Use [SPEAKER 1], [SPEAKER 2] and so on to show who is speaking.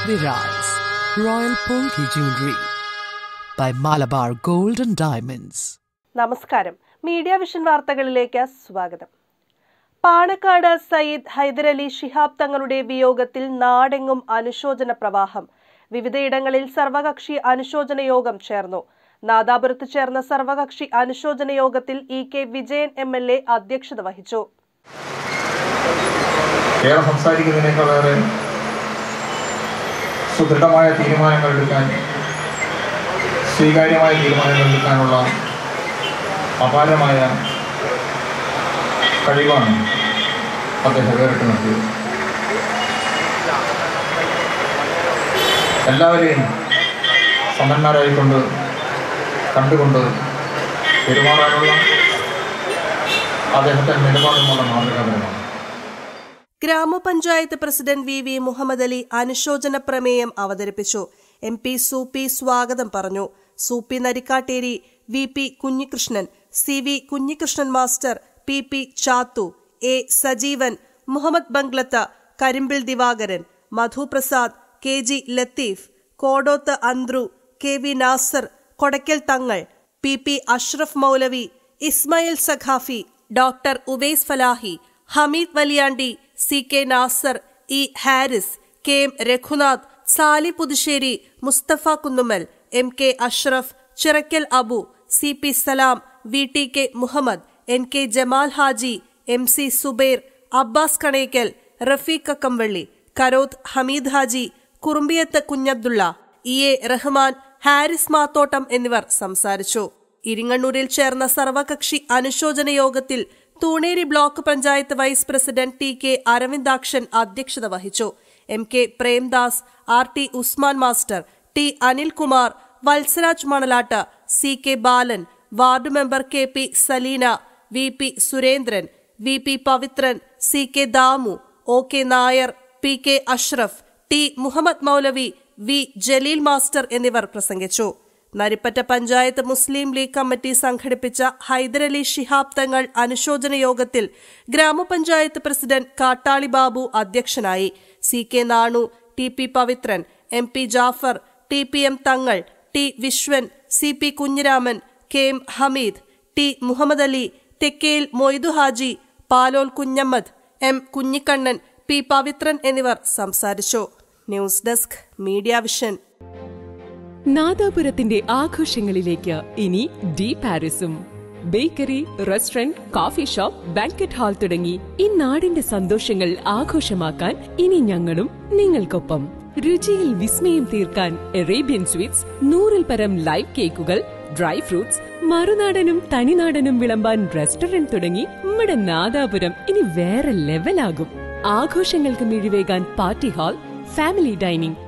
[SPEAKER 1] Viraz, Royal Polki Jewelry by Malabar Gold and Diamonds.
[SPEAKER 2] നമസ്കാരം media vision വാർത്തകളിലേക്ക് സ്വാഗതം പാണക്കാട് സയ്യിദ് ഹൈദരലി ശിഹാബ് തങ്ങളുടെ വിയോഗത്തിൽ നാടെങ്ങും അനുശോചന പ്രവാഹം വിവിധയിടങ്ങളിൽ സർവകക്ഷി അനുശോചന യോഗം ചേർന്നു നാദാപുരത്ത് ചേർന്ന സർവകക്ഷി അനുശോചന യോഗത്തിൽ E K Vijayan M L A അധ്യക്ഷത വഹിച്ചു
[SPEAKER 3] ഏറെ സംസാരിക്കുന്നതിനേക്കാളേറെ സുദൃഢമായ തീരുമാനങ്ങൾ എടുക്കാൻ സ്വീകാര്യമായ തീരുമാനങ്ങൾ എടുക്കാനുള്ള അപാരമായ കഴിവാണ് അദ്ദേഹം വേറിട്ട് നിർത്തിയത് എല്ലാവരെയും സമന്മാരായിക്കൊണ്ട് കണ്ടുകൊണ്ട് പെരുമാറാനുള്ള അദ്ദേഹത്തിൻ്റെ നിലപാടുമുള്ള മാതൃകാപരമാണ്
[SPEAKER 2] ഗ്രാമപഞ്ചായത്ത് president V V Muhammad Ali അനുശോചന പ്രമേയം അവതരിപ്പിച്ചു എം പി സൂപ്പി സ്വാഗതം പറഞ്ഞു Soopy Narikkatteri V P Kunhikrishnan C V Kunhikrishnan master P P Chathu A Sajeevan Muhammad Banglath Karimbil Divakaran Madhuprasad K G Latheef Kodoth Anthru K V Nasar Kodakkal Thangal P P Ashraf Moulavi Ismail Sakhafi doctor Uvais Falahi Hameed Valiyandi C K Nasar E Haris K M Raghunath Sali Puthussery Musthafa Kunnummal M K Ashraf Chirakkal Abu C P Salam V T K Muhammad N K Jamal Haji M C Subair Abbas Kanekkal Rafeeq Kakkamvalli Karoth Hameed Haji Kurumbiyath Kunhabdulla E A Rahman Haris Mathottam എന്നിവർ സംസാരിച്ചു ഇരിങ്ങണ്ണൂരിൽ ചേർന്ന സർവകക്ഷി അനുശോചന യോഗത്തിൽ Thuneri block panchayat vice president T K Aravindakshan അധ്യക്ഷത വഹിച്ചു M K Premdas R T Usman master T Anilkumar Valsaraj Manalatt C K Balan ward member K P Saleena V P Surendran V P Pavithran C K Damu O K Nair P K Ashraf T Muhammad Moulavi V Jaleel master എന്നിവർ പ്രസംഗിച്ചു നരിപ്പറ്റ പഞ്ചായത്ത് മുസ്ലിം ലീഗ് കമ്മിറ്റി സംഘടിപ്പിച്ച ഹൈദരലി ശിഹാബ് തങ്ങൾ അനുശോചന യോഗത്തിൽ ഗ്രാമപഞ്ചായത്ത് president Kattali Babu അധ്യക്ഷനായി C K Nanu T P Pavithran M P Jafar T P M Thangal T Vishwan C P Kunhiraman K M Hameed T Muhammad Ali Thekkel Moythu Haji Palol Kunhammad M Kunhikkannan P Pavithran എന്നിവർ സംസാരിച്ചു ന്യൂസ് ഡെസ്ക് മീഡിയ വിഷൻ
[SPEAKER 4] നാദാപുരത്തിന്റെ ആഘോഷങ്ങളിലേക്ക് ഇനി ഡി പാരിസും bakery restaurant coffee shop banquet hall തുടങ്ങി ഈ നാടിന്റെ സന്തോഷങ്ങൾ ആഘോഷമാക്കാൻ ഇനി ഞങ്ങളും നിങ്ങൾക്കൊപ്പം രുചിയിൽ വിസ്മയം തീർക്കാൻ അറേബ്യൻ സ്വീറ്റ്സ് നൂറിൽ പരം ലൈവ് കേക്കുകൾ ഡ്രൈ ഫ്രൂട്ട്സ് മറുനാടനും തനിനാടനും വിളമ്പാൻ റെസ്റ്റോറന്റ് തുടങ്ങി നമ്മുടെ നാദാപുരം ഇനി വേറെ ലെവലാകും ആഘോഷങ്ങൾക്ക് മിഴിവേകാൻ പാർട്ടി ഹാൾ ഫാമിലി ഡൈനിംഗ്